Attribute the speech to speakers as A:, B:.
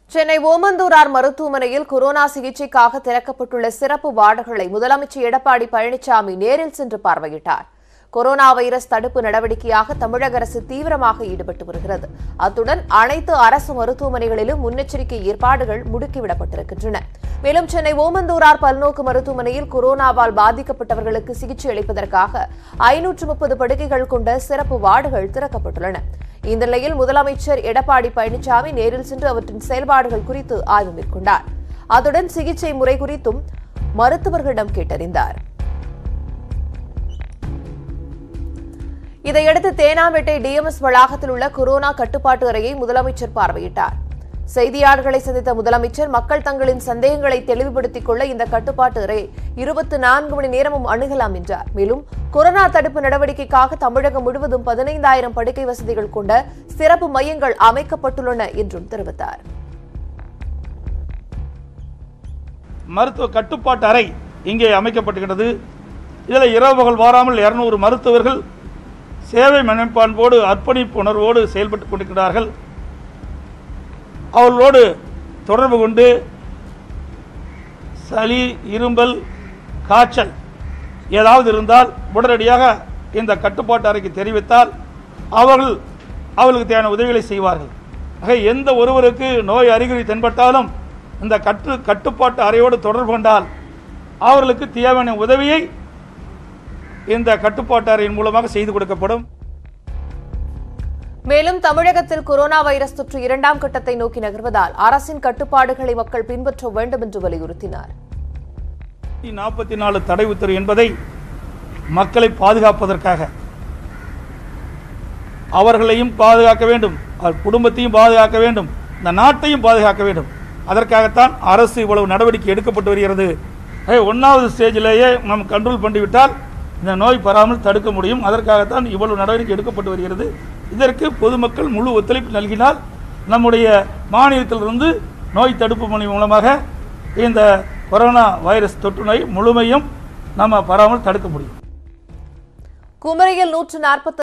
A: சென்னை ஓமந்தூரார் மருத்துவமனையில் கொரோனா சிகிச்சைக்காக திறக்கப்பட்டுள்ள சிறப்பு வார்டுகளை முதலமைச்சர் எடப்பாடி பழனிசாமி நேரில் சென்று பார்வையிட்டார் கொரோனா வைரஸ் தடுப்பு நடவடிக்கையாக தமிழக அரசு தீவிரமாக ஈடுபட்டு வருகிறது அத்துடன் அனைத்து அரசு மருத்துவமனைகளிலும் முன்னெச்சரிக்கை ஏற்பாடுகள் முடுக்கிவிடப்பட்டிருக்கின்றன மேலும் சென்னை ஓமந்தூரார் பல்நோக்கு மருத்துவமனையில் கொரோனாவால் பாதிக்கப்பட்டவர்களுக்கு சிகிச்சை அளிப்பதற்காக ஐநூற்று முப்பது படுக்கைகள் கொண்ட சிறப்பு வார்டுகள் திறக்கப்பட்டுள்ளன இந்த நிலையில் முதலமைச்சர் எடப்பாடி பழனிசாமி நேரில் சென்று அவற்றின் செயல்பாடுகள் குறித்து ஆய்வு மேற்கொண்டார் அத்துடன் சிகிச்சை முறை குறித்தும் மருத்துவர்களிடம் கேட்டறிந்தார் இதையடுத்து தேனாம்பேட்டை டிஎம்எஸ் வளாகத்தில் உள்ள கொரோனா கட்டுப்பாட்டு அறையை முதலமைச்சர் பார்வையிட்டார் செய்தியாளர்களை சந்தித்த முதலமைச்சர் மக்கள் தங்களின் சந்தேகங்களை தெளிவுபடுத்திக் கொள்ள இந்த கட்டுப்பாட்டு அறை இருபத்தி நான்கு மணி நேரமும் அணுகலாம் என்றார் மேலும் கொரோனா தடுப்பு நடவடிக்கைக்காக தமிழகம் முழுவதும் பதினைந்தாயிரம் படுக்கை வசதிகள் கொண்ட சிறப்பு மையங்கள் அமைக்கப்பட்டுள்ளன என்றும் தெரிவித்தார்
B: மருத்துவ கட்டுப்பாட்டு அறை இங்கே அமைக்கப்பட்டுகிறது இதில் இரவு பகல் வாராமல் இருநூறு மருத்துவர்கள் சேவை மனப்பான்போடு அர்ப்பணிப்பு உணர்வோடு செயல்பட்டு கொண்டிருக்கிறார்கள் அவர்களோடு தொடர்பு கொண்டு சளி இரும்பல் காய்ச்சல் ஏதாவது இருந்தால் உடனடியாக இந்த கட்டுப்பாட்டு அறைக்கு தெரிவித்தால் அவர்கள் அவர்களுக்கு தேவையான உதவிகளை செய்வார்கள் ஆக எந்த ஒருவருக்கு நோய் அறிகுறி தென்பட்டாலும் இந்த கட்டு கட்டுப்பாட்டு அறையோடு தொடர்பு கொண்டால் அவர்களுக்கு தேவையான உதவியை இந்த கட்டுப்பாட்டு அறையின் மூலமாக செய்து கொடுக்கப்படும்
A: மேலும் தமிழகத்தில் கொரோனா வைரஸ் தொற்று இரண்டாம் கட்டத்தை நோக்கி நகர்வதால் அரசின் கட்டுப்பாடுகளை மக்கள் பின்பற்ற வேண்டும் என்று வலியுறுத்தினார்
B: நாற்பத்தி நாலு தடை உத்தரவு என்பதை மக்களை பாதுகாப்பதற்காக அவர்களையும் பாதுகாக்க வேண்டும் அவர் குடும்பத்தையும் பாதுகாக்க வேண்டும் இந்த நாட்டையும் பாதுகாக்க வேண்டும் அதற்காகத்தான் அரசு இவ்வளவு நடவடிக்கை எடுக்கப்பட்டு வருகிறது ஆகவே ஒன்றாவது ஸ்டேஜிலேயே நாம் கண்ட்ரோல் பண்ணிவிட்டால் இந்த நோய் பராமல் தடுக்க முடியும் அதற்காகத்தான் இவ்வளவு நடவடிக்கை எடுக்கப்பட்டு வருகிறது இதற்கு பொதுமக்கள் முழு ஒத்துழைப்பு நல்கினால் நம்முடைய மாநிலத்திலிருந்து நோய் தடுப்பு பணி மூலமாக இந்த கொரோனா வைரஸ் தொற்று நோய் முழுமையும் நம்ம பராமல் தடுக்க முடியும்
A: குமரியில் நூற்று நாற்பத்தி